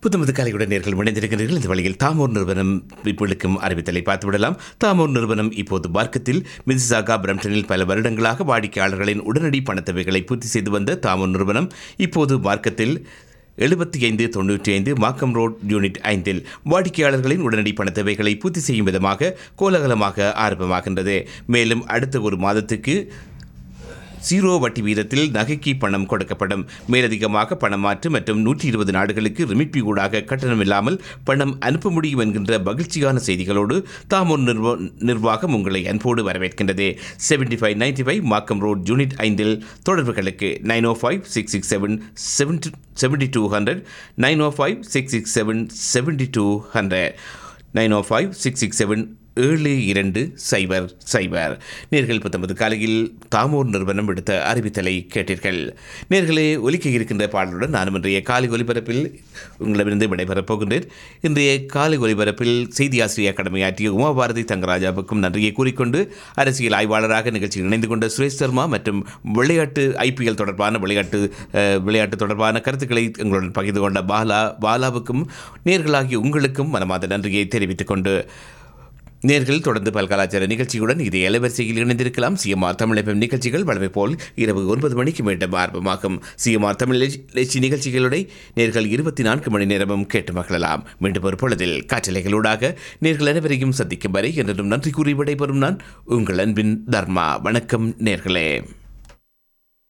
புத்தமது கலையுடன் நேர்கள் இணைந்திருக்கிறீர்கள் இந்த வழியில் தாமோர் நிறுவனம் இப்பொழுதுக்கும் அறிவித்தலை பார்த்துவிடலாம் தாமோர் நிறுவனம் இப்போது மார்க்கத்தில் மிசிசாகா பிரம்டனில் பல வருடங்களாக வாடிக்கையாளர்களின் உடனடி பணத்தேவைகளை பூர்த்தி செய்து வந்த தாமோர் நிறுவனம் இப்போது மார்க்கத்தில் எழுபத்தி ஐந்து தொண்ணூற்றி ஐந்து மாக்கம் ரோட் யூனிட் ஐந்தில் வாடிக்கையாளர்களின் உடனடி பண தேவைகளை பூர்த்தி செய்யும் விதமாக கோலாகலமாக ஆரம்பமாகின்றது மேலும் அடுத்த ஒரு மாதத்துக்கு ஜீரோ வட்டி வீதத்தில் நகைக்கு பணம் கொடுக்கப்படும் மேலதிகமாக பணம் மாற்று மற்றும் நூற்றி இருபது நாடுகளுக்கு ரிமிட்பி ஊடாக கட்டணம் இல்லாமல் பணம் அனுப்ப முடியும் என்கின்ற மகிழ்ச்சியான செய்திகளோடு தாமோர் நிர்வ நிர்வாகம் உங்களை அன்போடு வரவேற்கின்றது seventy five ninety five Markham road unit ஐந்தில் தொடர்புகளுக்கு nine O five six six seven seventy seventy two hundred nine O five six six seven seventy two hundred nine O five six six seven ஏழு இரண்டு சைபர் சைபர் நேர்கள் பத்தொன்பது காலையில் தாமோர் நிறுவனம் விடுத்த அறிவித்தலை கேட்டீர்கள் நேர்களே ஒலிக்க இருக்கின்ற பாடலுடன் நானும் இன்றைய காலை ஒலிபரப்பில் உங்களிடமிருந்து விடைபெறப் போகின்றேன் இன்றைய காலை ஒலிபரப்பில் செய்தி ஆசிரியர் கடமையாற்றிய உமாபாரதி தங்கராஜாவுக்கும் நன்றியை கூறிக்கொண்டு அரசியல் ஆய்வாளராக நிகழ்ச்சியில் இணைந்து கொண்ட சுரேஷ் சர்மா மற்றும் விளையாட்டு ஐபிஎல் தொடர்பான விளையாட்டு அஹ், விளையாட்டு தொடர்பான கருத்துக்களை எங்களுடன் பகிர்ந்து கொண்ட பாலா பாலாவுக்கும் நேர்களாகிய உங்களுக்கும் மனமார்ந்த நன்றியை தெரிவித்துக் கொண்டு நேர்கள் தொடர்ந்து பல்கலாச்சார நிகழ்ச்சியுடன் இது இளவரிசையில் இணைந்திருக்கலாம் சிஎம்ஆர் தமிழ் FM நிகழ்ச்சிகள் வழமை போல் இரவு ஒன்பது மணிக்கு மீண்டும் ஆரம்பமாகும் சிஎம்ஆர் தமிழ் லட்சி நிகழ்ச்சிகளுடைய நேர்கள் இருபத்தி நான்கு மணி நேரமும் கேட்டு மகிழலாம் மீண்டும் ஒரு பொழுதில் காற்றலைகளூடாக நேர்கள் அனைவரையும் சந்திக்கும் வரை என்றும் நன்றி கூறி விடைபெறும் நான் உங்கள் அன்பின் தர்மா வணக்கம் நேர்களே